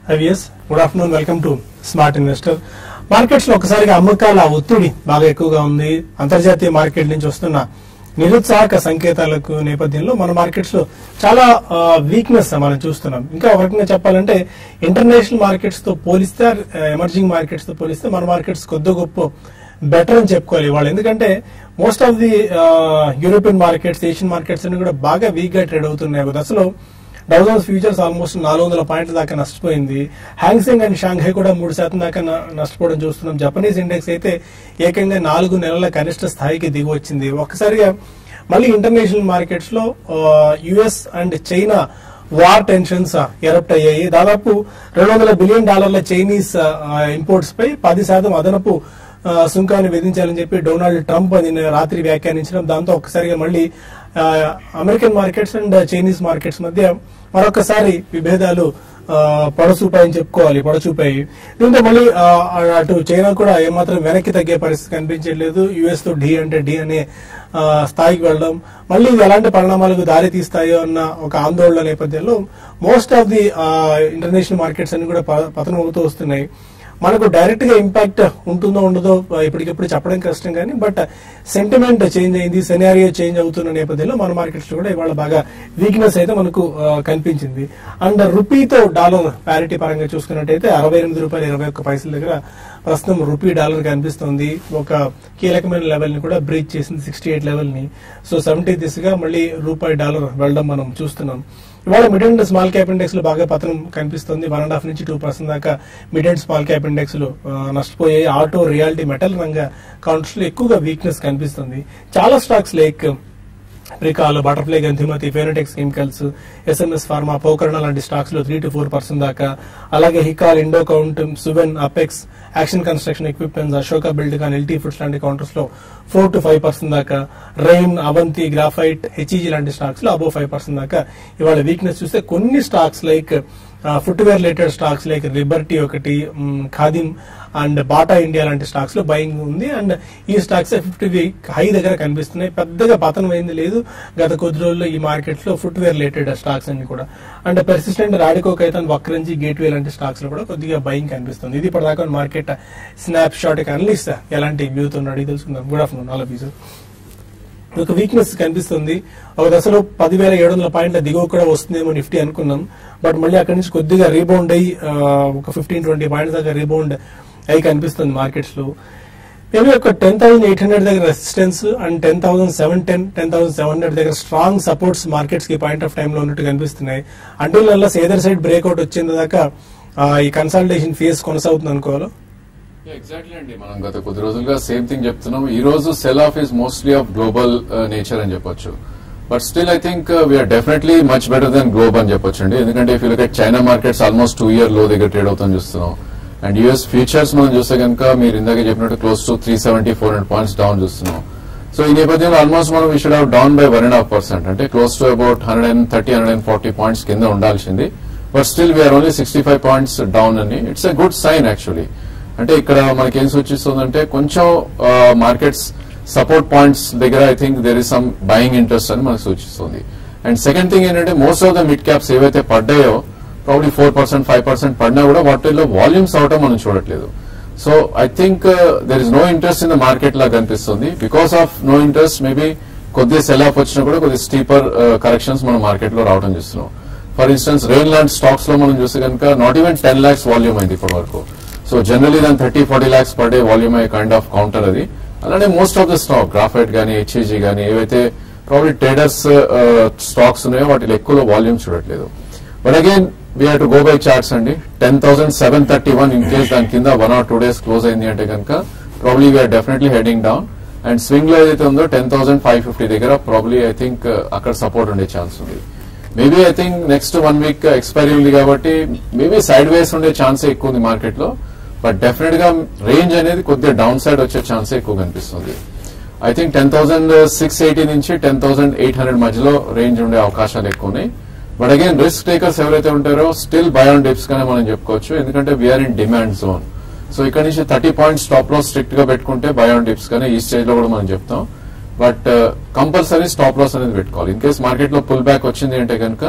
IVS good afternoon welcome to smart investor markets లో ఒకసారిగా అమ్మకాల ఒత్తిడి బాగా ఎక్కువగా ఉంది అంతర్జాతీయ మార్కెట్ నుంచి వస్తున్న నిరుత్సాహక సంకేతాలకు నేపథ్యంలో మన మార్కెట్స్ లో చాలా వీక్నెస్ మనం చూస్తున్నాం ఇంకా ఒక రకంగా చెప్పాలంటే ఇంటర్నేషనల్ మార్కెట్స్ తో పోలిస్తే ఎమర్జింగ్ మార్కెట్స్ తో పోలిస్తే మన మార్కెట్స్ కొద్ది గొప్ప బెటర్ అని చెప్పుకోవాలి వాళ్ళు ఎందుకంటే most of the European markets Asian markets అన్ని కూడా బాగా వీక్ గా ట్రేడ్ అవుతున్నాయి ఒక దశలో డౌజన్స్ ఫ్యూచర్స్ ఆల్మోస్ట్ నాలుగు వందల పాయింట్ల దాకా నష్టపోయింది హ్యాంగ్సెంగ్ అండ్ షాంఘై కూడా మూడు శాతం దాకా న- నష్టపోవడం చూస్తున్నాం జపనీస్ ఇండెక్స్ అయితే ఏకంగా నాలుగు నెలల కనిష్ట స్థాయికి దిగి వచ్చింది ఒక్కసారిగా మళ్ళీ ఇంటర్నేషనల్ మార్కెట్స్ లో US and China war tensions erupt అయ్యాయి దాదాపు రెండు వందల బిలియన్ డాలర్ల చైనీస్ ఇంపోర్ట్స్ పై పది శాతం అదనపు ఆ, సుంకాన్ని విధించాలని చెప్పి డొనాల్డ్ ట్రంప్ నిన్న రాత్రి వ్యాఖ్యానించడం దాంతో ఒక్కసారిగా మళ్ళీ ఆ, American markets and Chinese markets మధ్య మరొకసారి విభేదాలు ఆ, పొడచూపాయని చెప్పుకోవాలి పొడచూపాయి దీంతో మళ్ళీ ఆ, అటు చైనా కూడా ఏమాత్రం వెనక్కి తగ్గే పరిస్థితి కనిపించట్లేదు యుఎస్ తో డి అంటే డి అనే ఆ, స్థాయికి వెళ్ళడం మళ్ళీ ఇది ఎలాంటి పరిణామాలకు దారి తీస్తాయో అన్న ఒక ఆందోళన నేపథ్యంలో most of the international markets అన్ని కూడా ప- పతనం అవుతూ వస్తున్నాయి మనకు డైరెక్ట్ గా ఇంపాక్ట్ ఉంటుందో ఉండదో ఇప్పటికిప్పుడు చెప్పడం కష్టం కానీ బట్ సెంటిమెంట్ చేంజ్ అయింది సెనారియో చేంజ్ అవుతున్న నేపథ్యంలో మన మార్కెట్స్ లో కూడా ఇవాళ బాగా వీక్నెస్ అయితే మనకు ఆ, కనిపించింది అండ్ రూపీతో డాలర్ ప్యారిటీ పరంగా చూసుకున్నట్టయితే అరవై ఎనిమిది రూపాయలు ఇరవై ఒక్క పైసల దగ్గర ప్రస్తుతం రూపీ డాలర్ కనిపిస్తుంది ఒక కీలకమైన లెవెల్ ని కూడా బ్రీచ్ చేసింది సిక్స్టీ ఎయిట్ లెవెల్ ని సో సెవెంటీ దిశగా మళ్ళీ రూపాయి డాలర్ వెళ్ళడం మనం చూస్తున్నాం ఇవాళ mid and small cap index లో బాగా పతనం కనిపిస్తుంది వన్ అండ్ హాఫ్ నుంచి టూ పర్సెంట్ దాకా mid and small cap index లో ఆ, నష్టపోయాయి ఆటో రియాలిటీ మెటల్ రంగ కౌంటర్స్ లో ఎక్కువగా వీక్నెస్ కనిపిస్తుంది చాలా stocks like Pricol Butterfly Gandhimathi Fineotex chemicals SMS pharma Pokarna లాంటి స్టాక్స్ లో త్రీ టు ఫోర్ పర్సెంట్ దాకా అలాగే Hikal Indo Count Suven Apex action construction equipments Ashoka Buildcon LT foods లాంటి కౌంటర్స్ లో ఫోర్ టు ఫైవ్ పర్సెంట్ దాకా రైన్ అవంతి గ్రాఫైట్ హెచ్ఈజీ లాంటి స్టాక్స్ లో అబౌవ్ ఫైవ్ పర్సెంట్ దాకా ఇవాళ వీక్నెస్ చూస్తే కొన్ని stocks like footwear related stocks like Liberty ఒకటి మ్, ఖాదిమ్ అండ్ బాటా ఇండియా లాంటి స్టాక్స్ లో బయింగ్ ఉంది అండ్ ఈ స్టాక్స్ ఫిఫ్టీ వీక్ హై దగ్గర కనిపిస్తున్నాయి పెద్దగా పతనం అయింది లేదు గత కొద్ది రోజుల్లో ఈ మార్కెట్ లో ఫుట్వేర్ రిలేటెడ్ స్టాక్స్ అన్ని కూడా అండ్ పెర్సిస్టెంట్ రాడికో కైతాన్ వక్రంజీ గేట్వే లాంటి స్టాక్స్ లో కూడా కొద్దిగా బయింగ్ కనిపిస్తుంది ఇది ఇప్పటిదాకా మార్కెట్ స్నాప్ షాట్ అనలిస్ట్ ఎలాంటి వ్యూతో ఉన్నాడు తెలుసుకుందాం good afternoon all of you ఒక వీక్నెస్ కనిపిస్తుంది ఒక దశలో పదివేల ఏడు వందల పాయింట్ల దిగువ కూడా వస్తుందేమో నిఫ్టీ అనుకున్నాం బట్ మళ్ళీ అక్కడి నుంచి కొద్దిగా రీబౌండ్ అయ్యి ఆ, ఒక ఫిఫ్టీన్ ట్వంటీ పాయింట్స్ దాకా రీబౌండ్ అయి కనిపిస్తుంది మార్కెట్స్ లో మేబీ ఒక టెన్ థౌసండ్ ఎయిట్ హండ్రెడ్ దగ్గర resistance and ten thousand seven ten ten thousand seven hundred దగ్గర స్ట్రాంగ్ సపోర్ట్స్ మార్కెట్స్ కి పాయింట్ ఆఫ్ టైమ్ లో ఉన్నట్టు కనిపిస్తున్నాయి అంటే నల్ల ఏదర్ సైడ్ బ్రేక్అవుట్ వచ్చింది దాకా ఆ, ఈ కన్సల్టేషన్ ఫేస్ కొనసాగుతుంది అనుకోవాలి ఎగ్జాక్ట్లీ అండి మనం గత కొద్ది రోజులుగా సేమ్ థింగ్ చెప్తున్నాం ఈ రోజు sell off is mostly of global nature అని చెప్పొచ్చు but still I think we are definitely much better than globe అని చెప్పొచ్చు అండి ఎందుకంటే if look China markets almost two year లో దగ్గర ట్రేడ్ అవుతాం చూస్తున్నాం అండ్ యూఎస్ ఫ్యూచర్స్ మనం చూస్తే కనుక మీరు ఇందాక చెప్పినట్టు close to three seventy four hundred points down చూస్తున్నాం సో ఈ నేపథ్యంలో ఆల్మోస్ట్ మనం we should have down by one and half percent అంటే close to about hundred and thirty hundred and forty points కింద ఉండాల్సింది but still we are only sixty five points down అని it's a good sign actually అంటే ఇక్కడ మనకి ఏం సూచిస్తుందంటే కొంచెం మార్కెట్స్ సపోర్ట్ పాయింట్స్ దగ్గర I think there is some buying interest అని మనకు సూచిస్తుంది అండ్ సెకండ్ థింగ్ ఏంటంటే most of the mid caps ఏవైతే పడ్డాయో probably four percent five percent పడినా కూడా వాటిల్లో వాల్యూమ్స్ అవటం మనం చూడట్లేదు so I think there is no interest in the market లాగా కనిపిస్తుంది because of no interest maybe కొద్దిగా సెల్ ఆఫ్ వచ్చినా కూడా కొద్ది స్టీపర్ కరెక్షన్స్ మనం మార్కెట్ లో రావడం చూస్తున్నాం for instance Rain land stocks లో మనం చూస్తే కనుక not even ten lakhs volume అయింది ఇప్పటి వరకు సో జనరలీ దాని thirty forty lakhs per day volume అయ్యే కైండ్ ఆఫ్ కౌంటర్ అది అలానే most of the stock Graphite గానీ హెచ్ఈజీ గానీ ఏవైతే ప్రాబ్లీ ట్రేడర్స్ స్టాక్స్ ఉన్నాయో వాటిలో ఎక్కువ వాల్యూమ్ చూడట్లేదు but again we have to go by charts అండి ten thousand seven thirty one in case దాని కింద one or two days close అయింది అంటే కనుక probably we are definitely heading down and swing లో ఏదైతే ఉందో టెన్ థౌసండ్ ఫైవ్ ఫిఫ్టీ దగ్గర ప్రాబ్లీ ఐ థింక్ అక్కడ సపోర్ట్ ఉండే ఛాన్స్ ఉంది maybe I think next one week expiry ఉంది కాబట్టి మేబీ సైడ్ వేస్ ఉండే ఛాన్స్ ఎక్కువ ఉంది మార్కెట్ లో బట్ డెఫినెట్ గా రేంజ్ అనేది కొద్దిగా డౌన్ సైడ్ వచ్చే ఛాన్స్ ఎక్కువ కనిపిస్తుంది I think ten thousand six eighty నుంచి టెన్ థౌసండ్ ఎయిట్ హండ్రెడ్ మధ్యలో రేంజ్ ఉండే అవకాశాలు ఎక్కువ ఉన్నాయి బట్ అగైన్ రిస్క్ టేకర్స్ ఎవరైతే ఉంటారో స్టిల్ బై ఆన్ డిప్స్ గానే మనం చెప్పుకోవచ్చు ఎందుకంటే we are in demand zone so ఇక్కడ నుంచి థర్టీ పాయింట్స్ స్టాప్ లో స్ట్రిక్ట్ గా పెట్టుకుంటే బై ఆన్ డిప్స్ గానే ఈ స్టేజ్ లో కూడా మనం చెప్తాం బట్ కంపల్సరీ స్టాప్ లాస్ అనేది పెట్టుకోవాలి ఇన్ కేస్ మార్కెట్ లో పుల్ బ్యాక్ వచ్చింది అంటే కనుక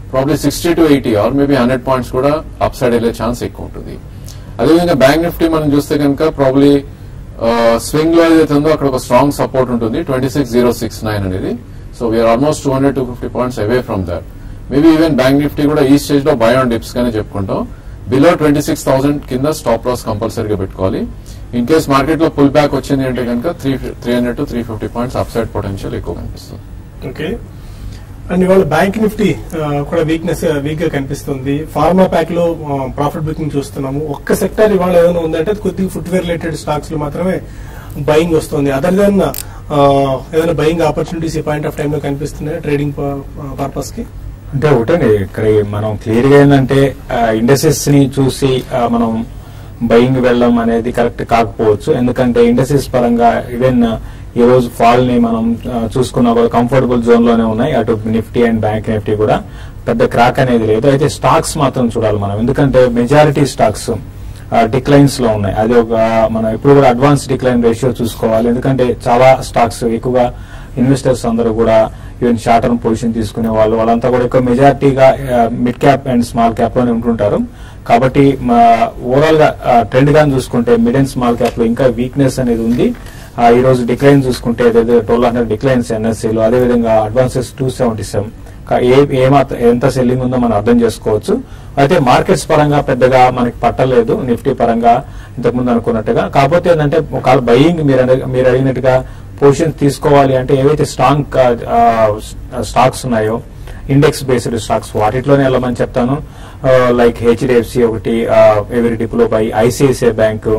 probably sixty to eighty or maybe hundred points కూడా అప్ సైడ్ వెళ్ళే ఛాన్స్ ఎక్కువ ఉంటుంది అదేవిధంగా బ్యాంక్ నిఫ్టీ మనం చూస్తే కనుక ప్రాబ్లీ స్వింగ్ లో ఏదైతే ఉందో అక్కడ ఒక స్ట్రాంగ్ సపోర్ట్ ఉంటుంది twenty six zero six nine అనేది so we are almost two hundred two fifty points away from that maybe even bank Nifty కూడా ఈ స్టేజ్ లో బై ఆన్ డిప్స్ గానే చెప్పుకుంటాం బిలో ట్వంటీ సిక్స్ థౌసండ్ కింద స్టాప్ లాస్ కంపల్సరీగా పెట్టుకోవాలి ఇన్ కేస్ మార్కెట్ లో పుల్ బ్యాక్ వచ్చింది అంటే కనుక three three hundred to three fifty points up side potential ఎక్కువ కనిపిస్తుంది ఓకే అండ్ ఇవాళ బ్యాంక్ నిఫ్టీ ఆ, కూడా వీక్నెస్ వీక్ గా కనిపిస్తుంది ఫార్మా ప్యాక్ లో ప్రాఫిట్ బుకింగ్ చూస్తున్నాము ఒక్క సెక్టర్ ఇవాళ ఏదైనా ఉందంటే అది కొద్దిగా ఫుట్వేర్ రిలేటెడ్ స్టాక్స్ లో మాత్రమే బయింగ్ వస్తుంది అదర్ దెన్ ఏదైనా బయింగ్ ఆపర్చునిటీస్ ఈ పాయింట్ ఆఫ్ టైం లో కనిపిస్తున్నాయి ట్రేడింగ్ పర్పస్ కి అంటే ఒకటండి ఇక్కడ మనం క్లియర్ గా ఏంటంటే ఇండస్ట్రీస్ ని చూసి ఆ, మనం బయింగ్ వెళ్ళడం అనేది కరెక్ట్ కాకపోవచ్చు ఎందుకంటే ఇండస్ట్రీస్ పరంగా ఈవెన్ ఈ రోజు ఫాల్ ని మనం ఆ, చూసుకున్నా కూడా కంఫర్టబుల్ జోన్ లోనే ఉన్నాయి అటు నిఫ్టీ అండ్ బ్యాంక్ నిఫ్టీ కూడా పెద్ద క్రాక్ అనేది లేదు అయితే స్టాక్స్ మాత్రం చూడాలి మనం ఎందుకంటే మెజారిటీ స్టాక్స్ డిక్లైన్స్ లో ఉన్నాయి అది ఒక మనం ఇప్పుడు కూడా అడ్వాన్స్ డిక్లైన్ రేషియో చూసుకోవాలి ఎందుకంటే చాలా స్టాక్స్ ఎక్కువగా ఇన్వెస్టర్స్ అందరూ కూడా ఈవెన్ షార్ట్ టర్మ్ పొజిషన్ తీసుకునే వాళ్ళు వాళ్ళంతా కూడా ఎక్కువ మెజారిటీగా mid cap and small cap లోనే ఉంటుంటారు కాబట్టి ఓవరాల్ గా ట్రెండ్ గా చూసుకుంటే మిడ్ అండ్ స్మాల్ క్యాప్ లో ఇంకా వీక్నెస్ అనేది ఉంది ఆ, ఈ రోజు డిక్లైన్ చూసుకుంటే ట్వెల్వ్ హండ్రెడ్ డిక్లైన్స్ ఎన్ఎస్సీలో అదేవిధంగా అడ్వాన్సెస్ టూ సెవెంటీ సెవెన్ ఏ ఏమాత్రం ఎంత సెల్లింగ్ ఉందో మనం అర్థం చేసుకోవచ్చు అయితే మార్కెట్స్ పరంగా పెద్దగా మనకి పట్టలేదు నిఫ్టీ పరంగా ఇంతకుముందు అనుకున్నట్టుగా కాకపోతే ఏంటంటే ఒకవేళ బయింగ్ మీరు అడిగ- మీరు అడిగినట్టుగా పొజిషన్ తీసుకోవాలి అంటే ఏవైతే స్ట్రాంగ్ స్టాక్స్ ఉన్నాయో ఇండెక్స్ బేస్డ్ స్టాక్స్ వాటిలోనే వెళ్ళమని చెప్తాను లైక్ హెచ్డిఎఫ్సి ఒకటి ఎవరి డిప్లో బై ఐసిఐసిఐ బ్యాంక్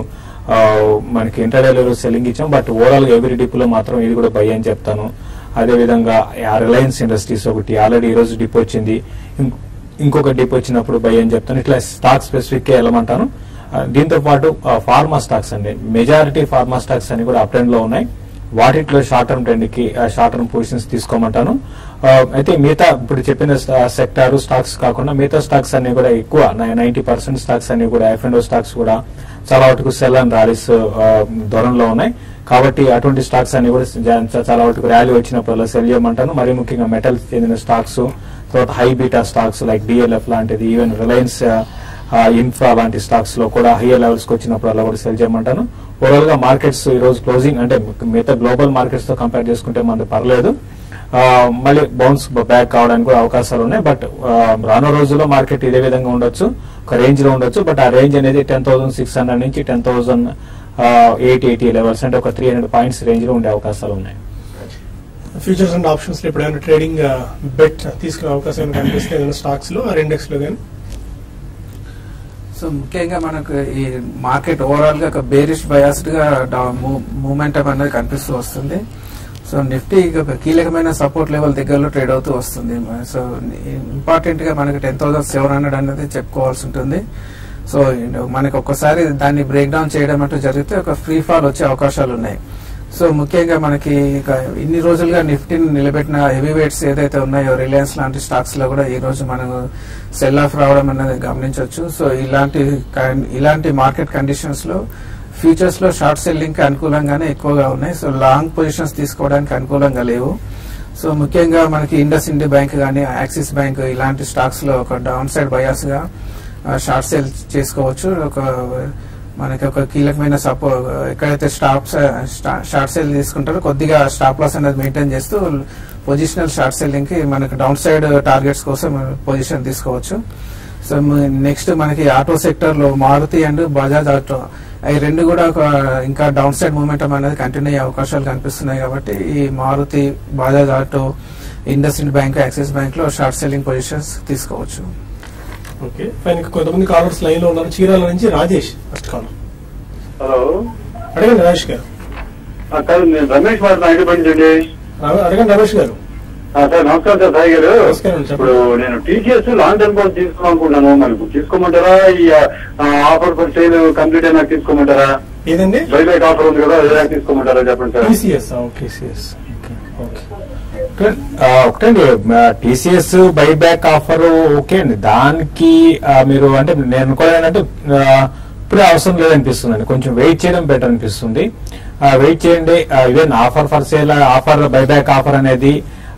మనకి ఇంటర్డేలో సెల్లింగ్ ఇచ్చాం బట్ ఓవరాల్ గా ఎవరి డిప్లో మాత్రం ఇది కూడా బై అని చెప్తాను అదేవిధంగా రిలయన్స్ ఇండస్ట్రీస్ ఒకటి ఆల్రెడీ ఈ రోజు డిప్ వచ్చింది ఇం- ఇంకొక డిప్ వచ్చినప్పుడు బై అని చెప్తాను ఇట్లా స్టాక్ స్పెసిఫిక్ గా వెళ్ళమంటాను ఆ, దీంతో పాటు ఫార్మా స్టాక్స్ అండి మెజారిటీ ఫార్మా స్టాక్స్ అన్ని కూడా అప్ ట్రెండ్ లో ఉన్నాయి వాటిలో షార్ట్ టర్మ్ ట్రెండ్ కి షార్ట్ టర్మ్ పొజిషన్స్ తీసుకోమంటాను ఆ, అయితే మిగతా ఇప్పుడు చెప్పిన సెక్టార్ స్టాక్స్ కాకుండా మిగతా స్టాక్స్ అన్ని కూడా ఎక్కువ నైన్టీ పర్సెంట్ స్టాక్స్ అన్ని కూడా ఎఫ్ అండ్ స్టాక్స్ కూడా చాలా వరకు సెల్ అండ్ ర్యాలీస్ దూరంలో ఉన్నాయి కాబట్టి అటువంటి స్టాక్స్ అన్ని కూడా జా- చా- చాలా వరకు ర్యాలీ వచ్చినప్పుడు సెల్ చేయమంటాను మరి ముఖ్యంగా మెటల్ చెందిన స్టాక్స్ తర్వాత high beta stocks like DLF లాంటిది ఈవెన్ రిలయన్స్ ఇన్ఫ్రా లాంటి స్టాక్స్ లో కూడా హైయర్ లెవెల్స్ కి వచ్చినప్పుడు అలా కూడా సెల్ చేయమంటాను ఓవరాల్ గా మార్కెట్స్ ఈ రోజు క్లోజింగ్ అంటే మిగతా గ్లోబల్ మార్కెట్స్ తో కంపేర్ చేసుకుంటే మనది పర్లేదు ఆ, మళ్ళీ బౌన్స్ బ్యాక్ కావడానికి కూడా అవకాశాలు ఉన్నాయి బట్ రానున్న రోజుల్లో మార్కెట్ ఇదే విధంగా ఉండొచ్చు ఒక రేంజ్ లో ఉండొచ్చు బట్ ఆ రేంజ్ అనేది టెన్ థౌసండ్ సిక్స్ హండ్రెడ్ నుంచి ten thousand eight eighty levels అంటే ఒక త్రీ హండ్రెడ్ పాయింట్స్ రేంజ్ లో ఉండే అవకాశాలు ఉన్నాయి ఫ్యూచర్స్ అండ్ ఆప్షన్స్ లో ఇప్పుడు ఏమైనా ట్రేడింగ్ బెట్ తీసుకునే అవకాశం ఏమైనా కనిపిస్తే ఏదైనా స్టాక్స్ లో ఇండెక్స్ లో కానీ సో ముఖ్యంగా మనకు ఈ మార్కెట్ ఓవరాల్ గా ఒక బేరిష్ బయాస్డ్ గా మూమెంటం అనేది కనిపిస్తూ వస్తుంది సో నిఫ్టీ ఒక కీలకమైన సపోర్ట్ లెవెల్ దగ్గరలో ట్రేడ్ అవుతూ వస్తుంది సో ఇంపార్టెంట్ గా మనకి టెన్ థౌసండ్ సెవెన్ హండ్రెడ్ అనేది చెప్పుకోవాల్సి ఉంటుంది సో మనకి ఒక్కసారి దాన్ని బ్రేక్ డౌన్ చేయడం అంటూ జరిగితే ఒక ఫ్రీ ఫాల్ వచ్చే అవకాశాలు ఉన్నాయి సో ముఖ్యంగా మనకి ఇక ఇన్ని రోజులుగా నిఫ్టీని నిలబెట్టిన హెవీ వెయిట్స్ ఏదైతే ఉన్నాయో రిలయన్స్ లాంటి స్టాక్స్ లో కూడా ఈ రోజు మనం సెల్ ఆఫ్ రావడం అనేది గమనించవచ్చు సో ఇలాంటి కన్- ఇలాంటి మార్కెట్ కండిషన్స్ లో ఫ్యూచర్స్ లో షార్ట్ సెల్లింగ్ కి అనుకూలంగానే ఎక్కువగా ఉన్నాయి సో లాంగ్ పొజిషన్స్ తీసుకోవడానికి అనుకూలంగా లేవు సో ముఖ్యంగా మనకి ఇండస్ ఇండి బ్యాంక్ కానీ యాక్సిస్ బ్యాంక్ ఇలాంటి స్టాక్స్ లో ఒక డౌన్ సైడ్ బయాస్ గా షార్ట్ సేల్ చేసుకోవచ్చు ఒక మనకి ఒక కీలకమైన సపో ఎక్కడైతే స్టాప్ షార్ట్ సేల్ తీసుకుంటారో కొద్దిగా స్టాప్ లాస్ అనేది మెయింటైన్ చేస్తూ పొజిషనల్ షార్ట్ సెల్లింగ్ కి మనకి డౌన్ సైడ్ టార్గెట్స్ కోసం పొజిషన్ తీసుకోవచ్చు సో నెక్స్ట్ మనకి ఆటో సెక్టర్ లో మారుతి అండ్ బజాజ్ ఆటో అవి రెండు కూడా ఒక ఇంకా డౌన్ సైడ్ మూమెంటం అనేది కంటిన్యూ అయ్యే అవకాశాలు కనిపిస్తున్నాయి కాబట్టి ఈ Maruti Bajaj auto IndusInd bank Axis bank లో షార్ట్ సెల్లింగ్ పొజిషన్స్ తీసుకోవచ్చు ఓకే ఫైన్ ఇంకా కొంతమంది కాలర్స్ లైన్ లో ఉన్నారు చీరాల నుంచి రాజేష్ ఫస్ట్ కాలర్ హలో అడగండి రమేష్ గారు ఆ, కాదు నేను రమేష్ మాట్లాడుతున్నా హైదరాబాద్ నుంచి రా- అడగండి రమేష్ గారు ఆ, సార్ నమస్కారం సార్ సాయి గారు నమస్కారం, చెప్పండి. ఇప్పుడు నేను టీచర్స్ లాంగ్ టర్మ్ కోసం తీసుకోవాలి అనుకుంటున్నాను మరి ఇప్పుడు తీసుకోమంటారా ఈ ఆఫర్ ఫర్ సేల్ కంప్లీట్ అయినా తీసుకోమంటారా ఏదండి బైబ్యాక్ ఆఫర్ ఉంది కదా ఏదైనా తీసుకోమంటారా చెప్పండి sir TCS okay TCS okay ఒకటండి టీసీఎస్ బైబ్యాక్ ఆఫర్ ఓకే అండి దానికి ఆ, మీరు అంటే నేను అనుకోవడం ఏంటంటే ఆ, ఇప్పుడే అవసరం లేదనిపిస్తుంది అండి కొంచెం వెయిట్ చేయడం బెటర్ అనిపిస్తుంది వెయిట్ చేయండి even offer for sale offer buyback offer అనేది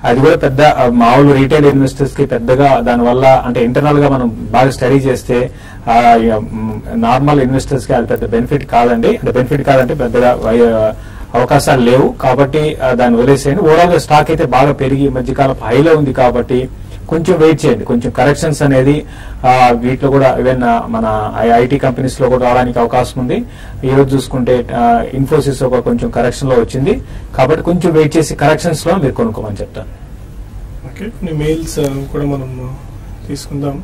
అది కూడా పెద్ద ఆ, మామూలు రీటైల్ ఇన్వెస్టర్స్ కి పెద్దగా దానివల్ల అంటే ఇంటర్నల్ గా మనం బాగా స్టడీ చేస్తే నార్మల్ ఇన్వెస్టర్స్ కి అది పెద్ద బెనిఫిట్ కాదండి అంటే బెనిఫిట్ కాదంటే పెద్దగా వై- అవకాశాలు లేవు కాబట్టి ఆ, దాన్ని వదిలేసేయండి ఓవరాల్ గా స్టాక్ అయితే బాగా పెరిగి ఈ మధ్యకాలం హైలో ఉంది కాబట్టి కొంచెం వెయిట్ చేయండి కొంచెం కరెక్షన్స్ అనేది ఆ, వీటిలో కూడా ఈవెన్ మన ఐటీ కంపెనీస్ లో కూడా రావడానికి అవకాశం ఉంది ఈ రోజు చూసుకుంటే ఇన్ఫోసిస్ ఒక కొంచెం కరెక్షన్ లో వచ్చింది కాబట్టి కొంచెం వెయిట్ చేసి కరెక్షన్స్ లో మీరు కొనుక్కోమని చెప్తాను ఓకే కొన్ని మెయిల్స్ కూడా మనం తీసుకుందాం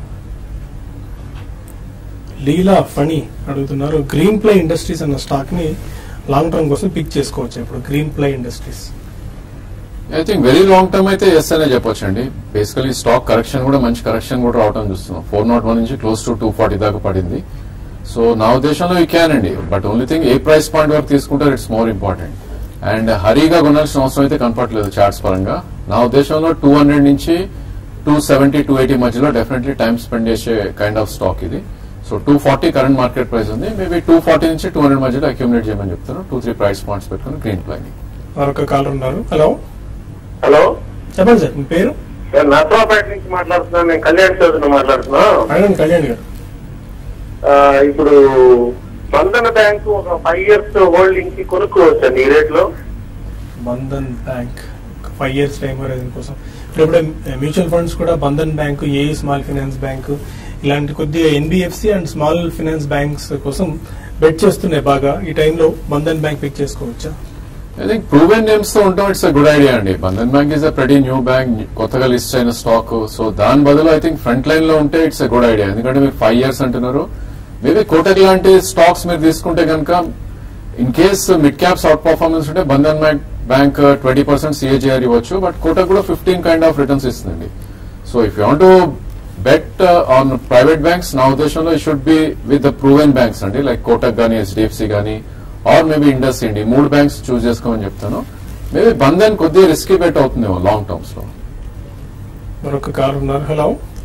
లీలా ఫణి అడుగుతున్నారు గ్రీన్ ప్లై ఇండస్ట్రీస్ అన్న స్టాక్ ని లాంగ్ టర్మ్ కోసం పిక్ చేసుకోవచ్చు ఇప్పుడు green ply industries I think very long term అయితే ఎస్ అనే చెప్పొచ్చు అండి బేసికలీ స్టాక్ కరెక్షన్ కూడా మంచి కరెక్షన్ కూడా రావడం చూస్తున్నాం ఫోర్ నాట్ వన్ నుంచి క్లోజ్ టు టూ ఫార్టీ దాకా పడింది సో నా ఉద్దేశంలో ఈ క్యాన్ అండి but only thing a price point వరకు తీసుకుంటారు ఇట్స్ మోర్ ఇంపార్టెంట్ అండ్ హరీగా కొనాల్సిన అవసరం అయితే కనపట్లేదు చార్ట్స్ పరంగా నా ఉద్దేశంలో టూ హండ్రెడ్ నుంచి టూ సెవెంటీ టూ ఎయిటీ మధ్యలో డెఫినెట్లీ టైం స్పెండ్ చేసే కైండ్ ఆఫ్ స్టాక్ ఇది so two forty current market price ఉంది మేబీ టూ ఫార్టీ నుంచి టూ హండ్రెడ్ మధ్యలో అక్యూమిలేట్ చేయమని చెప్తాను టూ త్రీ ప్రైస్ పాయింట్స్ పెట్టుకుని గ్రీన్ ప్లాన్ మరొక కాలర్ ఉన్నారు హలో హలో చెప్పండి సార్ మీ పేరు నేను నర్సరావుపేట నుంచి మాట్లాడుతున్నాను నేను కళ్యాణ్ చౌదరిని మాట్లాడుతున్నా అడగండి కళ్యాణ్ గారు ఆ, ఇప్పుడు బంధన బ్యాంకు ఒక ఫైవ్ ఇయర్స్ హోల్డింగ్ కి కొనుక్కోవచ్చండి ఈ రేట్ లో Bandhan bank five years time horizon కోసం ఇప్పుడు ఇప్పుడే మ్యూచువల్ ఫండ్స్ కూడా Bandhan bank a small finance bank ఇలాంటి కొద్దిగా NBFC and small finance banks కోసం బెట్ చేస్తున్నాయి బాగా ఈ టైంలో బంధన్ బ్యాంక్ పిక్ చేసుకోవచ్చా ఐ థింక్ ప్రూవెన్ నేమ్స్ తో ఉంటాం ఇట్స్ అ గుడ్ ఐడియా అండి Bandhan bank is a pretty new bank కొత్తగా లిస్ట్ అయిన స్టాక్ సో దాని బదులు ఐ థింక్ ఫ్రంట్ లైన్ లో ఉంటే ఇట్స్ అ గుడ్ ఐడియా ఎందుకంటే మీరు ఫైవ్ ఇయర్స్ అంటున్నారు మేబీ కోటక్ లాంటి స్టాక్స్ మీరు తీసుకుంటే కనుక in case mid caps out performance ఉంటే Bandhan bank bank twenty percent CAGR ఇవ్వచ్చు బట్ కోటక్ కూడా ఫిఫ్టీన్ కైండ్ ఆఫ్ రిటర్న్స్ ఇస్తుందండి so if you want bet on private banks నా ఉద్దేశంలో ఈ should be with the proven banks అండి లైక్ కోటక్ గానీ HDFC గానీ ఆర్ మేబీ ఇండస్ ఇండి మూడు బ్యాంక్స్ చూస్ చేసుకోమని చెప్తాను మేబీ బంధన్ కొద్దిగా రిస్కీ బెట్ అవుతుందేమో లాంగ్ టర్మ్స్ లో మరొక కాల్ ఉన్నారు హలో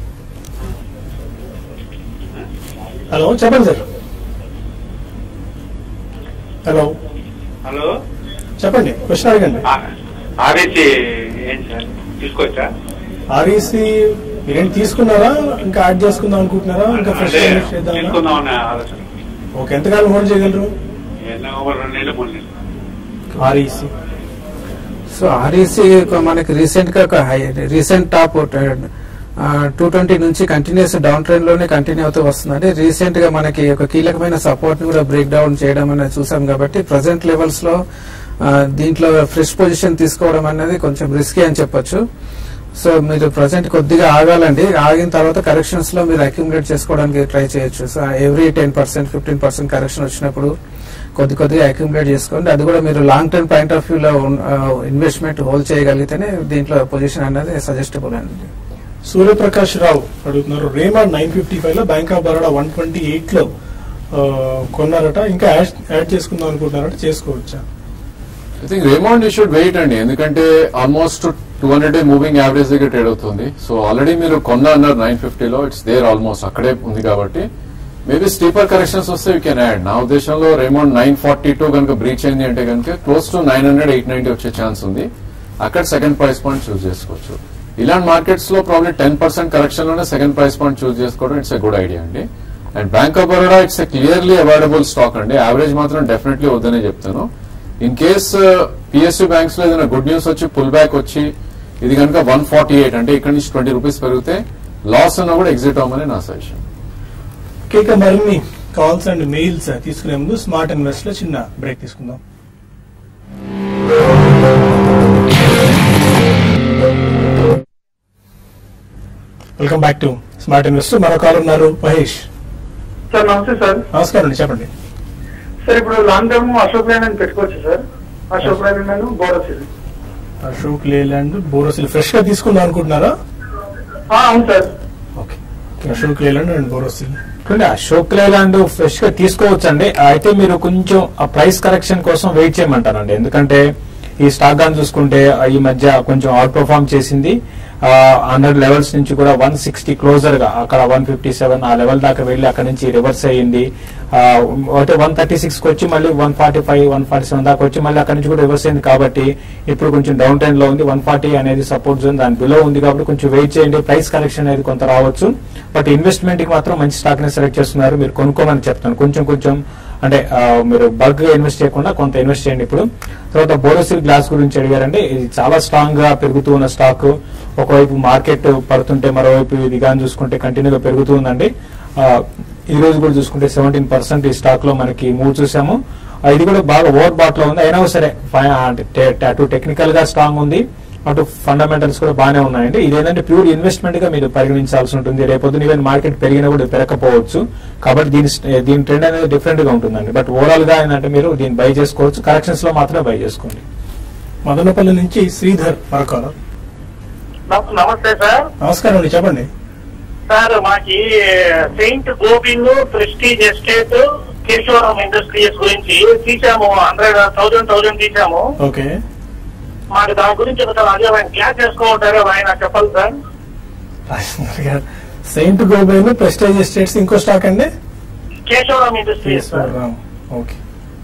హలో చెప్పండి సార్ హలో హలో చెప్పండి క్వశ్చన్ అడగండి ఆర్ఎస్సి ఏంటి సార్ తీసుకోవచ్చా ఆర్ఈసి మీరేం తీసుకున్నారా ఇంకా యాడ్ చేసుకుందాం అనుకుంటున్నారా ఇంకా ఫ్రెష్ అదే చేద్దామా తీసుకుందామని ఆలోచన ఓకే ఎంతకాలం హోల్డ్ చేయగలరు ఎన్నో ఒక రెండు నెలలు మూడు నెలలు ఆర్ఈసి సో ఆర్ఈసీ మనకి రీసెంట్ గా ఒక high recent top two twenty నుంచి కంటిన్యూస్ డౌన్ ట్రెండ్ లోనే కంటిన్యూ అవుతూ వస్తుందండి రీసెంట్ గా మనకి ఒక కీలకమైన సపోర్ట్ ని కూడా బ్రేక్ డౌన్ చేయడం అనేది చూసాం కాబట్టి ప్రజెంట్ లెవెల్స్ లో ఆ, దీంట్లో ఫ్రెష్ పొజిషన్ తీసుకోవడం అనేది కొంచెం రిస్కీ అని చెప్పొచ్చు సో మీరు ప్రజెంట్ కొద్దిగా ఆగాలండి ఆగిన తర్వాత కరెక్షన్స్ లో మీరు అక్యుములేట్ చేసుకోవడానికి ట్రై చేయొచ్చు so every ten percent fifteen percent correction వచ్చినప్పుడు కొద్ది కొద్దిగా అక్యుములేట్ చేసుకోండి అది కూడా మీరు long term point of view లో ఇన్వెస్ట్మెంట్ హోల్డ్ చేయగలిగితేనే దీంట్లో పొజిషన్ అనేది సజెస్టబుల్ అండి సూర్యప్రకాష్ రావు అడుగుతున్నారు రేమాండ్ నైన్ ఫిఫ్టీ ఫైవ్ లో bank of Baroda one twenty eight లో ఆ, కొన్నారట ఇంకా యాడ్ యాడ్ చేసుకుందాం అనుకుంటున్నారట చేసుకోవచ్చా I think Raymond you should wait అండి ఎందుకంటే almost two hundred day moving average దగ్గర ట్రేడ్ అవుతుంది సో ఆల్రెడీ మీరు కొన్న అన్నారు నైన్ ఫిఫ్టీలో ఇట్స్ దేర్ ఆల్మోస్ట్ అక్కడే ఉంది కాబట్టి మేబీ స్టీపర్ కరెక్షన్స్ వస్తే యూ కెన్ యాడ్ నా ఉద్దేశంలో రేమౌండ్ నైన్ ఫార్టీ టూ కనుక బ్రీచ్ అయింది అంటే కనుక close to nine hundred eight ninety వచ్చే ఛాన్స్ ఉంది అక్కడ సెకండ్ ప్రైస్ పాయింట్ చూస్ చేసుకోవచ్చు ఇలాంటి మార్కెట్స్ లో ప్రాబ్లీ టెన్ పర్సెంట్ కరెక్షన్ లోనే సెకండ్ ప్రైస్ పాయింట్ చూస్ చేసుకోవడం ఇట్స్ ఎ గుడ్ ఐడియా అండి and bank of Baroda it's a clearly available stock అండి యావరేజ్ మాత్రం డెఫినెట్లీ వద్దనే చెప్తాను ఇన్ కేస్ పిఎస్యూ బ్యాంక్స్ లో ఏదైనా గుడ్ న్యూస్ వచ్చి పుల్ బ్యాక్ వచ్చి ఇది కనుక వన్ ఫార్టీ ఎయిట్ అంటే ఇక్కడ నుంచి ట్వంటీ రూపీస్ పెరిగితే లాస్ అన్నా కూడా ఎగ్జిట్ అవ్వమని నా సజెషన్ ఓకే, ఇక మరిన్ని కాల్స్ అండ్ మెయిల్స్ తీసుకునే ముందు స్మార్ట్ ఇన్వెస్ట్ లో చిన్న బ్రేక్ తీసుకుందాం welcome back to smart invest మరో కాల్ ఉన్నారు మహేష్ సార్ నమస్తే సార్ నమస్కారం అండి చెప్పండి సార్ ఇప్పుడు లాంగ్ టర్మ్ అశోక్ లైన్ అని పెట్టుకోవచ్చు సార్ అశోక్ లైన్ నేను బోరస్ అశోక్ లేలాండ్ బోరోసిల్ ఫ్రెష్ గా తీసుకుందాం అనుకుంటున్నారా అవును sir okay Ashok Leyland and Borosil చూడండి అశోక్ లేలాండ్ ఫ్రెష్ గా తీసుకోవచ్చు అండి అయితే మీరు కొంచెం ఆ ప్రైస్ కరెక్షన్ కోసం వెయిట్ చేయమంటారండి ఎందుకంటే ఈ స్టాక్ గాని చూసుకుంటే ఆ ఈ మధ్య కొంచెం అవుట్ పర్ఫార్మ్ చేసింది హండ్రెడ్ లెవెల్స్ నుంచి కూడా వన్ సిక్స్టీ క్లోజర్ గా అక్కడ వన్ ఫిఫ్టీ సెవెన్ ఆ లెవెల్ దాకా వెళ్ళి అక్కడ నుంచి రివర్స్ అయ్యింది ఆ, అంటే వన్ థర్టీ సిక్స్ కి వచ్చి మళ్ళీ one forty five one forty seven దాకా వచ్చి మళ్ళీ అక్కడ నుంచి కూడా రివర్స్ అయింది కాబట్టి ఇప్పుడు కొంచెం డౌన్ ట్రెండ్ లో ఉంది వన్ ఫార్టీ అనేది సపోర్ట్ జోన్ దాని బిలో ఉంది కాబట్టి కొంచెం వెయిట్ చేయండి ప్రైస్ కరెక్షన్ అనేది కొంత రావచ్చు బట్ ఇన్వెస్ట్మెంట్ కి మాత్రం మంచి స్టాక్ ని సెలెక్ట్ చేస్తున్నారు మీరు కొనుక్కోమని చెప్తాను కొంచెం కొంచెం అంటే ఆ, మీరు బల్క్ గా ఇన్వెస్ట్ చేయకుండా కొంత ఇన్వెస్ట్ చేయండి ఇప్పుడు తర్వాత బోరోసిల్ గ్లాస్ గురించి అడిగారంటే ఇది చాలా స్ట్రాంగ్ గా పెరుగుతూ ఉన్న స్టాక్ ఒకవైపు మార్కెట్ పడుతుంటే మరోవైపు ఇది కానీ చూసుకుంటే కంటిన్యూగా పెరుగుతూ ఉందండి ఆ, ఈ రోజు కూడా చూసుకుంటే సెవెంటీన్ పర్సెంట్ ఈ స్టాక్ లో మనకి మూవ్ చూసాము ఆ, ఇది కూడా బాగా ఓవర్ బాట్ లో ఉంది అయినా సరే ఫై- అంటే టె- అటు టెక్నికల్ గా స్ట్రాంగ్ ఉంది అటు ఫండమెంటల్స్ కూడా బాగానే ఉన్నాయండి ఇదేంటంటే ప్యూర్ ఇన్వెస్ట్మెంట్ గా మీరు పరిగణించాల్సి ఉంటుంది రేపొద్దున ఈవెన్ మార్కెట్ పెరిగినా కూడా పెరగకపోవచ్చు కాబట్టి దీని దీని ట్రెండ్ అనేది డిఫరెంట్ గా ఉంటుందండి బట్ ఓవరాల్ గా ఏంటంటే మీరు దీన్ని బై చేసుకోవచ్చు కరెక్షన్స్ లో మాత్రమే బై చేసుకోండి మదనపల్లి నుంచి శ్రీధర్ మరొకరు నమస్తే సార్ నమస్కారం అండి చెప్పండి సార్ మాకి Saint Gobain Prestige Estate Kesoram industries గురించి తీసాము హండ్రెడ్ థౌజండ్ థౌజండ్ తీసాము ఓకే మాకు దాని గురించి ఒకసారి అదే ఆయన క్లాస్ చేసుకోమంటారా ఆయన చెప్పాలి sir Rajendra garu Saint Gobain Prestige Estates ఇంకో స్టాక్ అండి Kesoram industries sir Ram okay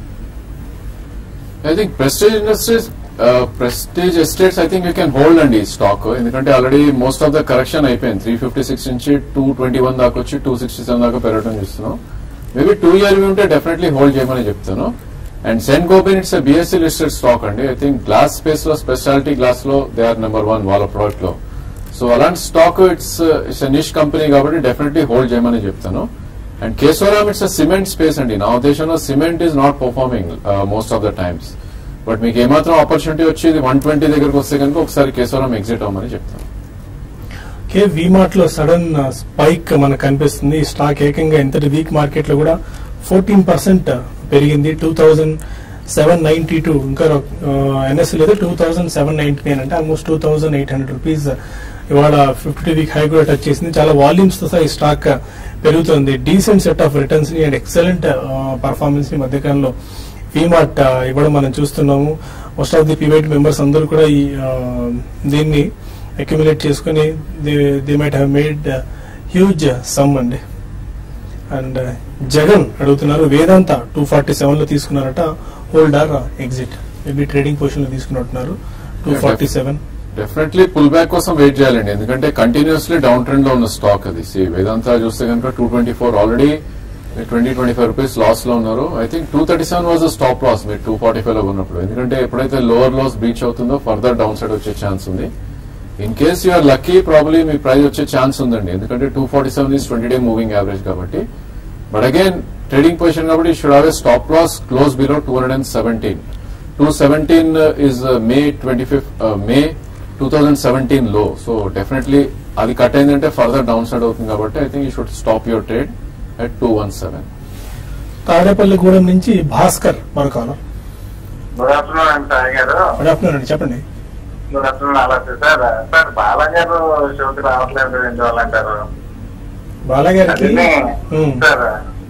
I think Prestige industries Prestige Estates I think you can hold అండి స్టాక్ ఎందుకంటే already most of the correction అయిపోయింది త్రీ ఫిఫ్టీ సిక్స్ నుంచి టూ ట్వంటీ వన్ దాకా వచ్చి two sixty seven దాకా పెరగడం చూస్తున్నాం మేబీ టూ ఇయర్ ఉంటే డెఫినెట్లీ హోల్డ్ చేయమని చెప్తాను and Saint Gobain it's BSE listed stock అండి ఐ థింక్ గ్లాస్ స్పేస్ లో స్పెషాలిటీ గ్లాస్ లో దే ఆర్ నెంబర్ వన్ వాళ్ళ ప్రోడక్ట్ లో సో అలాంటి stock it's it's niche company కాబట్టి డెఫినెట్లీ హోల్డ్ చేయమని చెప్తాను and Kesoram it's cement space అండి నా ఉద్దేశంలో cement is not performing most of the times but మీకు ఏమాత్రం ఆపర్చునిటీ వచ్చి ఇది వన్ ట్వంటీ దగ్గరకు వస్తే కనుక ఒకసారి కేశవరం ఎగ్జిట్ అవ్వమని చెప్తాను కే విమార్ట్ లో సడన్ స్పైక్ మనకు కనిపిస్తుంది ఈ స్టాక్ ఏకంగా ఇంతటి వీక్ మార్కెట్ లో కూడా ఫోర్టీన్ పర్సెంట్ పెరిగింది two thousand seven ninety two ఇంకా ఎన్ఎస్ లేదు two thousand seven ninety nine అంటే almost two thousand eight hundred rupees ఇవాళ ఫిఫ్టీ వీక్ హై కూడా టచ్ చేసింది చాలా వాల్యూమ్స్ తో సహా ఈ స్టాక్ పెరుగుతుంది డీసెంట్ సెట్ ఆఫ్ రిటర్న్స్ ని అండ్ ఎక్సలెంట్ పర్ఫార్మెన్స్ ని మధ్యకాలంలో విమార్ట్ ఇవ్వడం మనం చూస్తున్నాము most of the private members అందరూ కూడా ఈ ఆ, దీన్ని అక్యుములేట్ చేసుకుని they might have made huge sum అండి అండ్ జగన్ అడుగుతున్నారు వేదాంత టూ ఫార్టీ సెవెన్ లో తీసుకున్నారట hold or exit maybe trading position లో తీసుకున్నట్టున్నారు two forty seven definitely pull back కోసం వెయిట్ చేయాలండి ఎందుకంటే కంటిన్యూస్లీ డౌన్ ట్రెండ్ లో ఉన్న స్టాక్ అది సి వేదాంత చూస్తే కనుక two twenty four already twenty twenty five rupees loss లో ఉన్నారు I think two thirty seven was stop loss మీరు టూ ఫార్టీ ఫైవ్ లో ఉన్నప్పుడు ఎందుకంటే ఎప్పుడైతే లోవర్ లాస్ బ్రీచ్ అవుతుందో ఫర్దర్ డౌన్ సైడ్ వచ్చే ఛాన్స్ ఉంది in case you're lucky probably మీ ప్రైస్ వచ్చే ఛాన్స్ ఉందండి ఎందుకంటే two forty seven is twenty day moving average కాబట్టి బట్ అగైన్ ట్రేడింగ్ పొజిషన్ కాబట్టి should have stop loss close below two hundred and seventeen two seventeen is May twenty fifth May two thousand seventeen లో so definitely అది cut అయిందంటే further down side అవుతుంది కాబట్టి I think you should stop your trade at two one seven Tadepalligudem నుంచి భాస్కర్ మరొకరు good afternoon అండి సాయి గారు good afternoon అండి చెప్పండి గుడ్ ఆఫ్టర్నూన్ అలాగే సార్ సార్ బాలా గారు షోకి రావట్లేదు ఎందువల్లంటారు బాలగారికి అదే ఉమ్, sir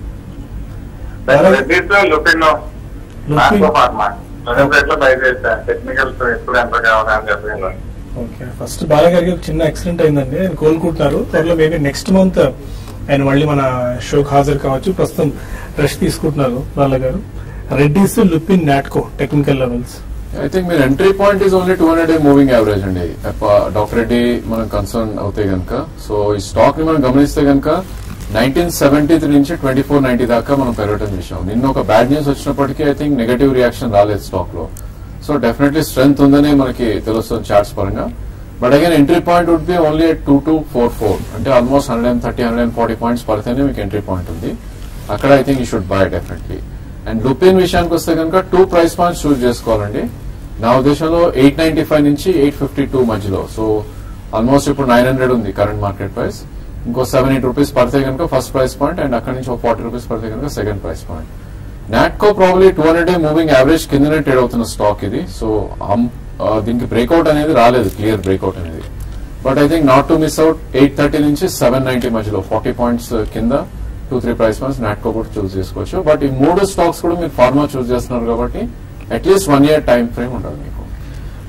Bala- Reddy's Lupin Lupin. Pharma rate లో బై చేస్తా టెక్నికల్స్ ఎప్పుడు ఎంత కావాలని చెప్పి ఓకే ఫస్ట్ బాలగారికి ఒక చిన్న యాక్సిడెంట్ అయిందండి ఆయన కోలుకుంటున్నారు త్వరలో మేబీ నెక్స్ట్ మంత్ ఆయన మళ్ళీ మన షోకి హాజరు కావచ్చు ప్రస్తుతం రెస్ట్ తీసుకుంటున్నారు బాలగారు Reddy's Lupin Natco technical levels I think మీరు entry point is only two hundred day moving average అండి డాక్టర్ రెడ్డి మనం కన్సర్న్ అవుతే గనక సో ఈ స్టాక్ ని మనం గమనిస్తే గనక నైన్టీన్ సెవెంటీ త్రీ నుంచి ట్వంటీ ఫోర్ నైన్టీ దాకా మనం పెరగటం చూసాం నిన్న ఒక బ్యాడ్ న్యూస్ వచ్చినప్పటికీ ఐ థింక్ నెగటివ్ రియాక్షన్ రాలేదు స్టాక్ లో సో డెఫినెట్లీ స్ట్రెంత్ ఉందని మనకి తెలుస్తుంది చార్ట్స్ పరంగా but again entry point would be only two two four four అంటే almost hundred and thirty hundred and forty points పడితేనే మీకు ఎంట్రీ పాయింట్ ఉంది అక్కడ I think you should buy definitely and Lupin విషయానికి వస్తే కనుక టూ ప్రైస్ పాయింట్స్ చూస్ చేసుకోవాలండి నా ఉద్దేశంలో ఎయిట్ నైన్టీ ఫైవ్ నుంచి ఎయిట్ ఫిఫ్టీ టూ మధ్యలో సో ఆల్మోస్ట్ ఇప్పుడు నైన్ హండ్రెడ్ ఉంది కరెంట్ మార్కెట్ ప్రైస్ ఇంకో సెవెన్ ఎయిట్ రూపీస్ పడితే కనుక ఫస్ట్ ప్రైస్ పాయింట్ అండ్ అక్కడ నుంచి ఒక ఫార్టీ రూపీస్ పడితే కనుక second price point Natco probably two hundred day moving average కిందనే ట్రేడ్ అవుతున్న స్టాక్ ఇది సో దీనికి బ్రేక్అవుట్ అనేది రాలేదు క్లియర్ బ్రేక్అవుట్ అనేది but I think not to miss out eight thirty నుంచి సెవెన్ నైన్టీ మధ్యలో ఫార్టీ పాయింట్స్ కింద two three price points Natco కూడా చూస్ చేసుకోవచ్చు బట్ ఈ మూడు స్టాక్స్ కూడా మీరు ఫార్మా చూస్ చేస్తున్నారు కాబట్టి at least one year time frame ఉండాలి మీకు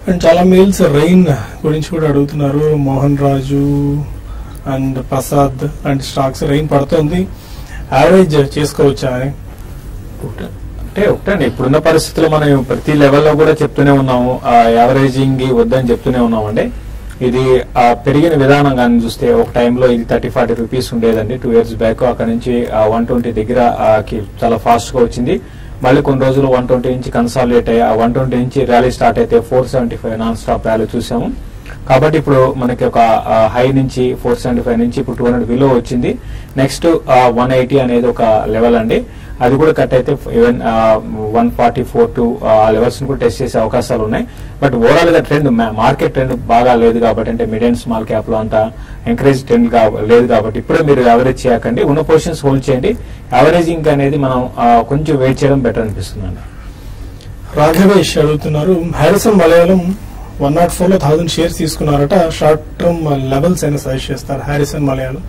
అండ్ చాలా మెయిల్స్ రైన్ గురించి కూడా అడుగుతున్నారు Mohan Raju and Prasad and stocks Rain పడుతుంది యావరేజ్ చేసుకోవచ్చా అని ఒకటే- అంటే ఒకటండి ఇప్పుడున్న పరిస్థితుల్లో మనం ప్రతి లెవెల్లో కూడా చెప్తూనే ఉన్నాము ఆ యావరేజింగ్ వద్దని చెప్తూనే ఉన్నామండి ఇది ఆ పెరిగిన విధానం కానీ చూస్తే ఒక టైంలో ఇది థర్టీ ఫార్టీ రూపీస్ ఉండేదండి టూ ఇయర్స్ బ్యాక్ అక్కడ నుంచి వన్ ట్వంటీ దగ్గర ఆ, కి చాలా ఫాస్ట్ గా వచ్చింది మళ్ళీ కొన్ని రోజులు వన్ ట్వంటీ నుంచి కన్సాలిడేట్ అయ్యి ఆ వన్ ట్వంటీ నుంచి ర్యాలీ స్టార్ట్ అయితే four seventy five non stop rally చూసాము కాబట్టి ఇప్పుడు మనకి ఒక హై నుంచి ఫోర్ సెవెంటీ ఫైవ్ నుంచి ఇప్పుడు టూ హండ్రెడ్ బిలో వచ్చింది నెక్స్ట్ వన్ ఎయిటీ అనేది ఒక లెవెల్ అండి అది కూడా కట్ అయితే even one forty four to ఆ లెవెల్స్ కూడా టెస్ట్ చేసే అవకాశాలు ఉన్నాయి బట్ ఓవరాల్ గా ట్రెండ్ మార్కెట్ ట్రెండ్ బాగా లేదు కాబట్టి అంటే మిడ్ అండ్ స్మాల్ క్యాప్ లో అంత ఎంకరేజ్ ట్రెండ్ లేదు కాబట్టి ఇప్పుడే మీరు యావరేజ్ చేయకండి ఉన్న పొజిషన్స్ హోల్డ్ చేయండి యావరేజింగ్ అనేది మనం ఆ, కొంచెం వెయిట్ చేయడం బెటర్ అనిపిస్తుంది అండి రాఘవేష్ అడుగుతున్నారు Harrison Malayalam one nought four లో థౌసండ్ షేర్స్ తీసుకున్నారట షార్ట్ టర్మ్ లెవెల్స్ అయినా సజెస్ట్ చేస్తారు హారిసన్ మలయాళం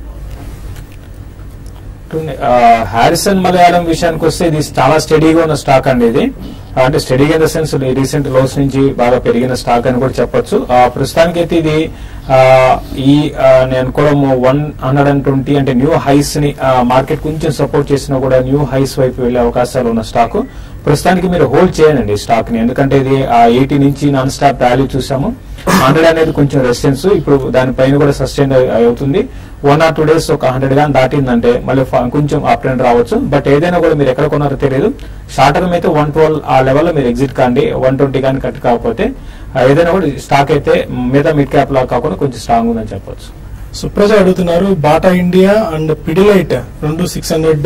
ఆ, హారిసన్ మలయాళం విషయానికి వస్తే ఇది చాలా స్టడీగా ఉన్న స్టాక్ అండి ఇది అంటే స్టడీగా in the sense recent lows నుంచి బాగా పెరిగిన స్టాక్ అని కూడా చెప్పొచ్చు ఆ, ప్రస్తుతానికైతే ఇది ఆ, ఈ ఆ, నేను అనుకోవడం వన్ హండ్రెడ్ అండ్ ట్వంటీ అంటే న్యూ హైస్ ని మార్కెట్ కొంచెం సపోర్ట్ చేసినా కూడా న్యూ హైస్ వైపు వెళ్లే అవకాశాలు ఉన్న స్టాక్ ప్రస్తుతానికి మీరు హోల్డ్ చేయండి స్టాక్ ని ఎందుకంటే ఇది ఆ ఎయిటీ నుంచి నాన్ స్టాప్ వాల్యూ చూసాము హండ్రెడ్ అనేది కొంచెం రెసిస్టెన్స్ ఇప్పుడు దానిపైన కూడా సస్టైన్ అవుతుంది వన్ ఆర్ టూ డేస్ ఒక హండ్రెడ్ గాని దాటిందంటే మళ్ళీ ఫ- కొంచెం అప్ ట్రెండ్ రావచ్చు బట్ ఏదైనా కూడా మీరు ఎక్కడ కొన్నారో తెలియదు షార్ట్ టర్మ్ అయితే వన్ ట్వెల్వ్ ఆ లెవెల్లో మీరు ఎగ్జిట్ కాండి వన్ ట్వంటీ కానీ కట్ కాకపోతే ఆ, ఏదైనా కూడా స్టాక్ అయితే మిగతా మిడ్ క్యాప్ లా కాకుండా కొంచెం స్ట్రాంగ్ ఉందని చెప్పొచ్చు సుప్రజ అడుగుతున్నారు బాటా ఇండియా అండ్ పిడిలైట్ రెండు సిక్స్ హండ్రెడ్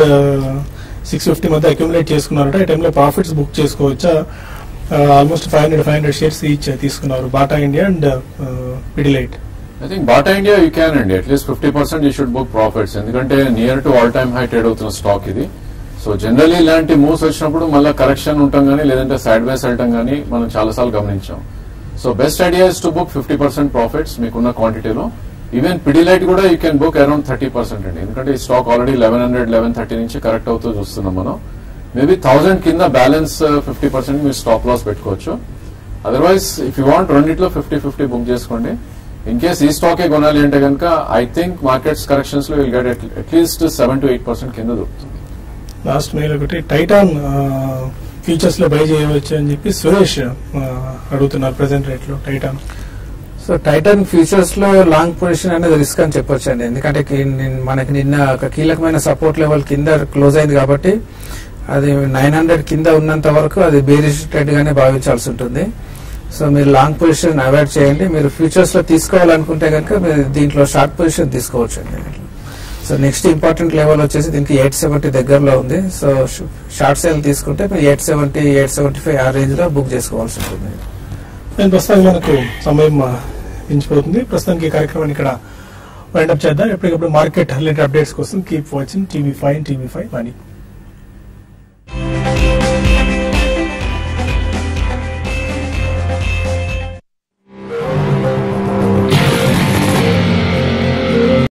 సిక్స్ ఫిఫ్టీ మధ్య అక్యుములేట్ చేసుకున్నారట ఈ టైంలో ప్రాఫిట్స్ బుక్ చేసుకోవచ్చా almost five hundred five hundred shares each తీసుకున్నారు Bata India and Pidilite I think Bata India you can అండి at least fifty percent you should book profits ఎందుకంటే near to all time high trade అవుతున్న stock ఇది so generally ఇలాంటి moves వచ్చినప్పుడు మళ్ళీ correction ఉంటాం కానీ లేదంటే సైడ్ వైస్ వెళ్ళటం కానీ మనం చాలాసార్లు గమనించాం so best idea is to book fifty percent profits మీకున్న క్వాంటిటీలో ఈవెన్ పిడిలైట్ కూడా you can book around thirty percent అండి ఎందుకంటే ఈ stock already eleven hundred eleven thirty నుంచి కరెక్ట్ అవుతూ చూస్తున్నాం మనం మేబీ థౌసండ్ కింద బ్యాలెన్స్ ఫిఫ్టీ పర్సెంట్ మీరు స్టాప్ లాస్ పెట్టుకోవచ్చు అదర్వైజ్ ఇఫ్ యూ వాంట్ రెండిట్లో ఫిఫ్టీ ఫిఫ్టీ బుక్ చేసుకోండి ఇన్ కేస్ ఈ స్టాకే కొనాలి అంటే కనుక ఐ థింక్ మార్కెట్స్ కరెక్షన్స్ లో will get at least seven to eight percent కింద దొరుకుతుంది లాస్ట్ మెయిల్ ఒకటి టైటాన్ ఫ్యూచర్స్ లో బై చేయవచ్చు అని చెప్పి సురేష్ ఆ, అడుగుతున్నారు ప్రెసెంట్ రేట్ లో టైటాన్ సో టైటన్ ఫ్యూచర్స్ లో లాంగ్ పొజిషన్ అనేది రిస్క్ అని చెప్పొచ్చు అండి ఎందుకంటే కి- నిన్- మనకి నిన్న ఒక కీలకమైన సపోర్ట్ లెవెల్ కింద క్లోజ్ అయింది కాబట్టి అది నైన్ హండ్రెడ్ కింద ఉన్నంత వరకు అది బేరిష్ ట్రేడ్ గానే భావించాల్సి ఉంటుంది సో మీరు లాంగ్ పొజిషన్ అవాయిడ్ చేయండి మీరు ఫ్యూచర్స్ లో తీసుకోవాలనుకుంటే కనుక మీరు దీంట్లో షార్ట్ పొజిషన్ తీసుకోవచ్చు అండి సో నెక్స్ట్ ఇంపార్టెంట్ లెవెల్ వచ్చేసి దీనికి ఎయిట్ సెవెంటీ దగ్గరలో ఉంది సో షార్ట్ సేల్ తీసుకుంటే మీరు eight seventy eight seventy five ఆ రేంజ్ లో బుక్ చేసుకోవాల్సి ఉంటుంది నేను ప్రస్తుతానికి మనకు సమయం ఆ, మించిపోతుంది ప్రస్తుతానికి ఈ కార్యక్రమాన్ని ఇక్కడ వైండప్ చేద్దాం ఎప్పటికప్పుడు మార్కెట్ రిలేటెడ్ అప్డేట్స్ కోసం keep watching TV five TV five money